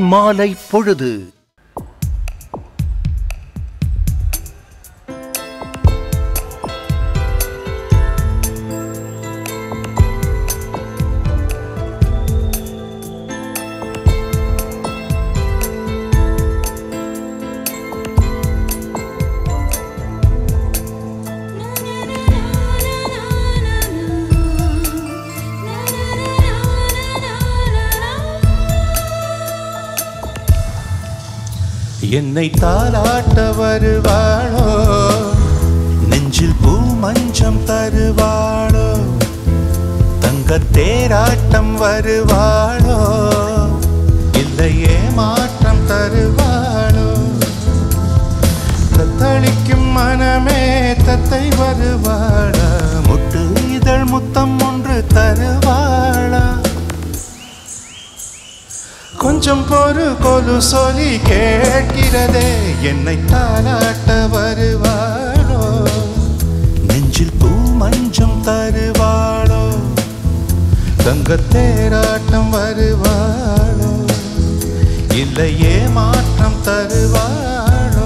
மாலை பொழுது என்னை தாளாட்ட வருவாளோ நெஞ்சில் பூ மஞ்சம் தருவாளோ தங்க தேராட்டம் வருவாளோ இல்லையே மாற்றம் தருவாளோ தத்தளிக்கும் மனமே தத்தை வருவாளா முட்டு இதழ் முத்தம் ஒன்று தருவாளா கொஞ்சம் பொறு கொலு சொல்லி கேட்கிறதே என்னை தாளாட்ட வருவாளோ நெஞ்சில் பூ மஞ்சம் தருவாளோ தங்கத்தேராட்டம் வருவாளோ இல்லையே மாற்றம் தருவாளோ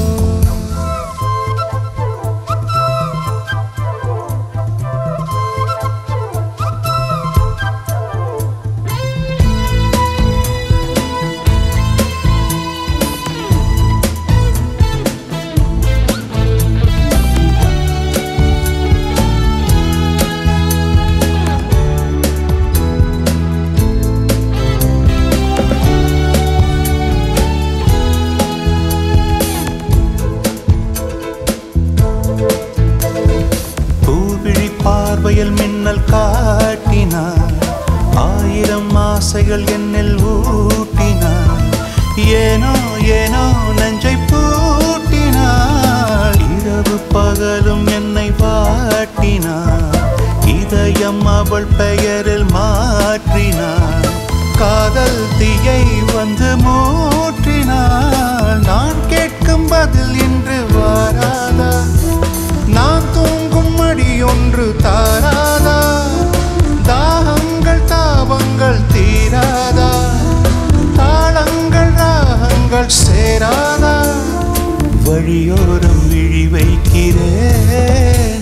பூவிழி பார்வையில் மின்னல் காட்டினார் ஆயிரம் ஆசைகள் என்னில் ஊட்டினார் ஏனோ ஏனோ நெஞ்சை பூட்டினார் இரவு பகலும் என்னை வாட்டினார் இதயம் அவள் பெயரில் மாற்றினார் காதல் தீயை வந்து மூற்றினார் நான் கேட்கும் பதில் இன்று வாராதா நான் தூங்கும் மடி ஒன்று தாராதா தாகங்கள் தாபங்கள் தீராதா தாளங்கள் ராகங்கள் சேராதா வழியோரம் விழி வைக்கிறேன்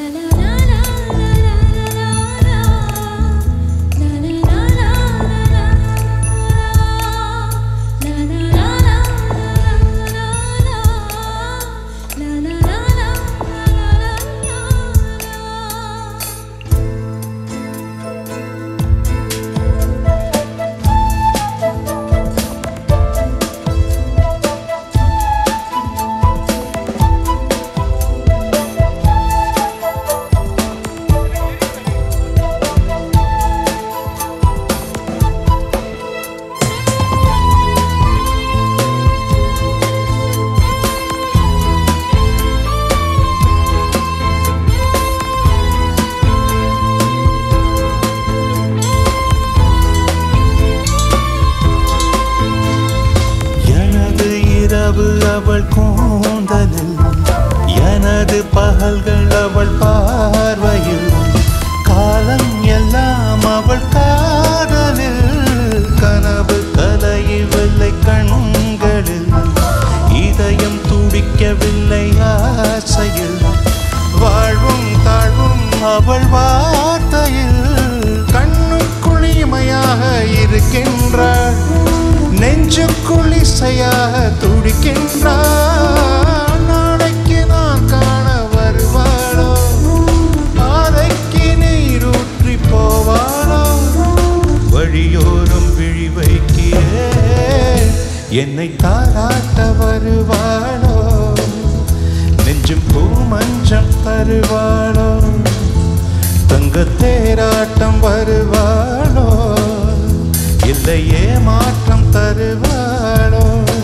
எனது இரவு அவள் கூந்தலில் எனது பகல்கள் அவள் பார்வையில் காலம் எல்லாம் அவள் காதலில் கனவு கலையவில்லை கண்களில் இதயம் துடிக்கவில்லை ஆசையில் வாழ்வும் தாழ்வும் அவள் வார்த்தையில் கண்ணுக்குள் இமையாக இருக்கின்றாள் நெஞ்சுக்குள் இசையாக துடிக்கின்றாள் நாளைக்கு நான் காண வருவாளோ பாதைக்கு நீரூற்றி போவாளோ வழியோரம் விழி வைக்கிறேன் என்னை தாராட்ட வருவாளோ நெஞ்சும் பூ மஞ்சம் தருவாளோ தங்க தேராட்டம் வருவாளோ இல்லையே மாற்றம் தருவாளோ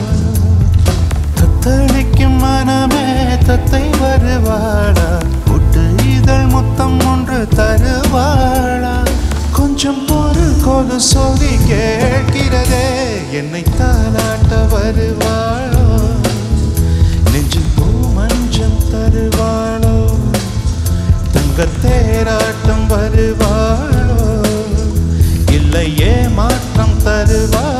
தத்தளிக்கும் மனமே தத்தை வருவாளா புட்டு இதழ் முத்தம் ஒன்று தருவாளா கொஞ்சம் பொறு கொலு சொல்லி கேட்கிறதே என்னை தாளாட்ட வருவாளோ நெஞ்சில் பூ மஞ்சம் தருவாளோ தங்கத்தேராட்டம் வருவாளோ இல்லையே மாற்றம் தருவாளோ